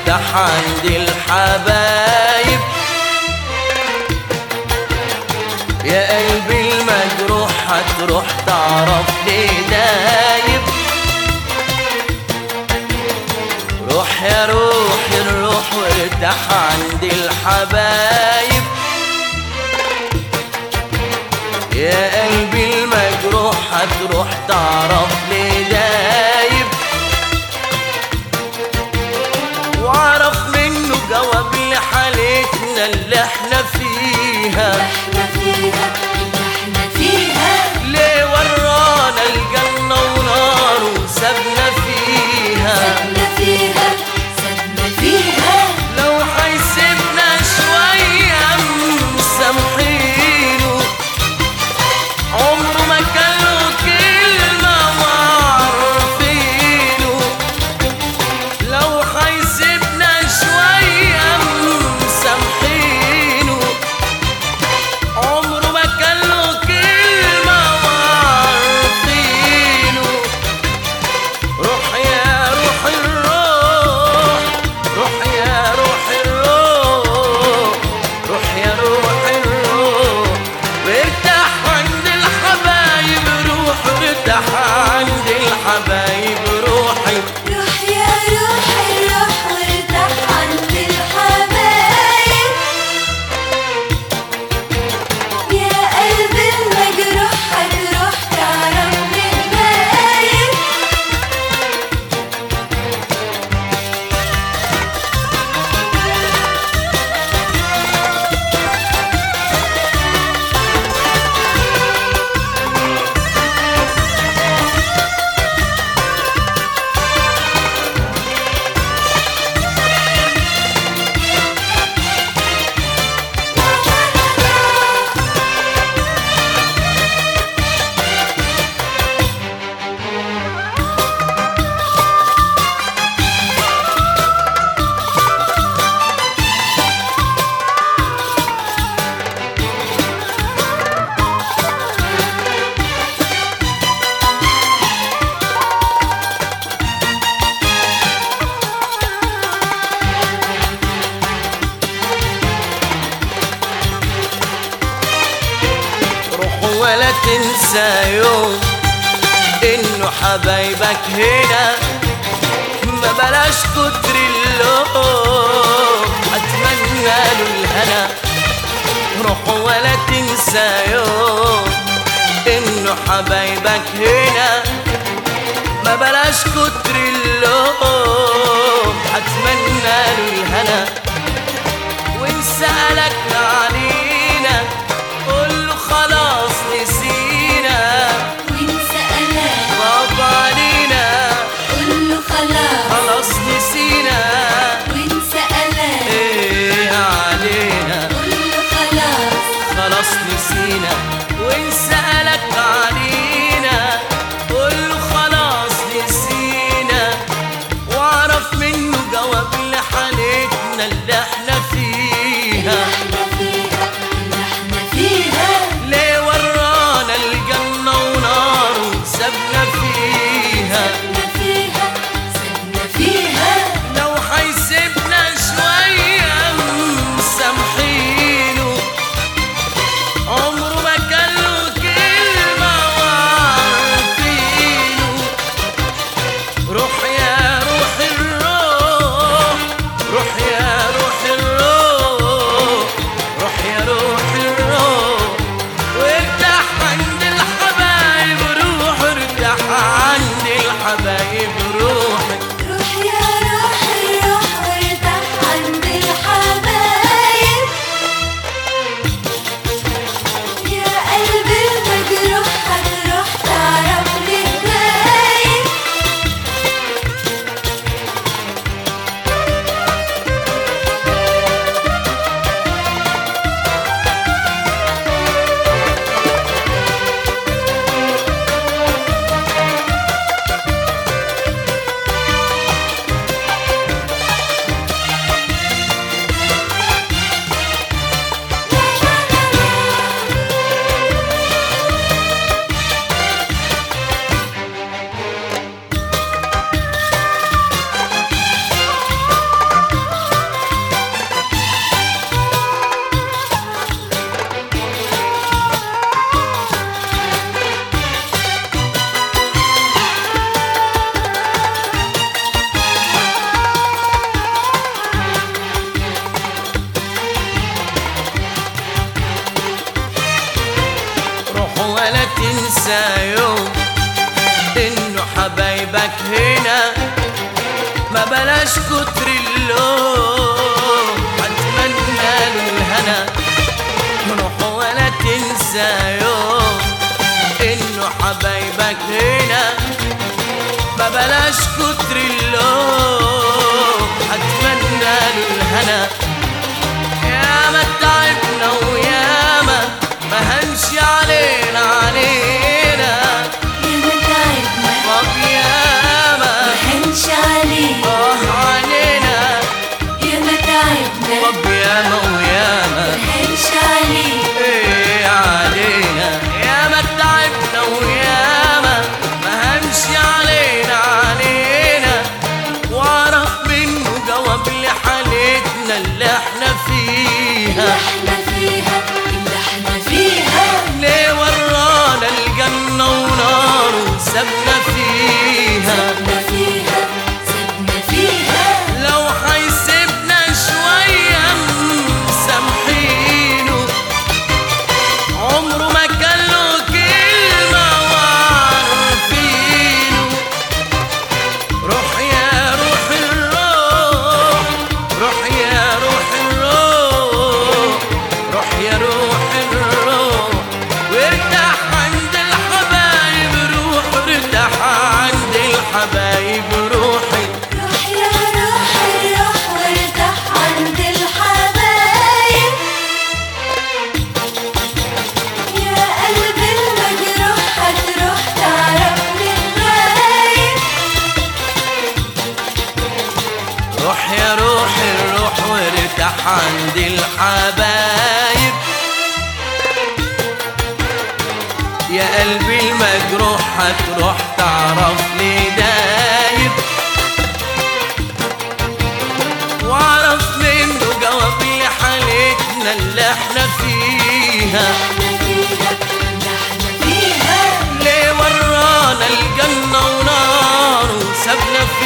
وارتاح عند الحبايب يا قلبي المجروح هتروح تعرف ليه دايب روح يا روح الروح وارتاح عند الحبايب يا قلبي المجروح هتروح تعرف ليه دايب واعرف منه جواب لحالتنا اللي احنا فيها احنا فيها احنا فيها ليه ورانا الجنة ونار وسابنا فيها سبنا فيها سبنا فيها لو هيسيبنا شوية مسامحينه عمره ما كان له كلمة وعارفينه لو هيسيبنا شوية مسامحينه عمره ما كان له كلمة وعارفينه روح يا روح الروح روح يا روح الروح روح يا روح الروح وارتاح عند الحبايب روح ارتاح عند الحبايب روحي روح يا روح الروح وارتاح عند الحبايب يا قلب المجروح هتروح تعرف بالغايب روح ولا تنسى يوم انه حبايبك هنا ما بلاش كتر اللوم اتمنى له الهنا روح ولا تنسى يوم انه حبايبك هنا ما بلاش كتر اللوم اتمنى له الهنا وان سألك علينا قول له خلاص نسينا وإن سألك غاب علينا قول له خلاص خلاص نسينا وإن سألك ايه علينا قول له خلاص خلاص نسينا وان سألك علينا قول له خلاص نسينا واعرف منه جواب بلاش كتر اللوم اتمنى له الهنا روح ولا تنسى يوم انه حبايبك هنا ما بلاش كتر اللوم اتمنى له الهنا ياما تعبنا وياما ما هنش علينا علينا ياما تعبنا طب ياما محنش عليه اه علينا ياما تعبنا طب ياما وياما محنش عليه ايه علينا ياما تعبنا وياما ما همشي علينا علينا واعرف منه جواب لحالتنا اللي احنا اللي فيها احنا فيها اللي احنا فيها ليه ورانا الجنة ونار وسابنا فيها سبنا فيها سبنا فيها لو هيسيبنا شوية مسامحينه عمره ما كان له كلمة وعارفينه روح يا روح الروح روح يا روح الروح روح يا روح الروح وارتاح عند الحبايب روح ارتاح عند الحبايب روحي روح يا روح الروح وارتاح عند الحبايب يا قلبي المجروح هتروح تعرف للغايب روح يا روح الروح وارتاح عند الحبايب يا قلبي المجروح هتروح تعرف لي دايب واعرف منه جواب لحالتنا اللي احنا فيها احنا فيها اللي احنا فيها ليه ورانا الجنة ونار وسابنا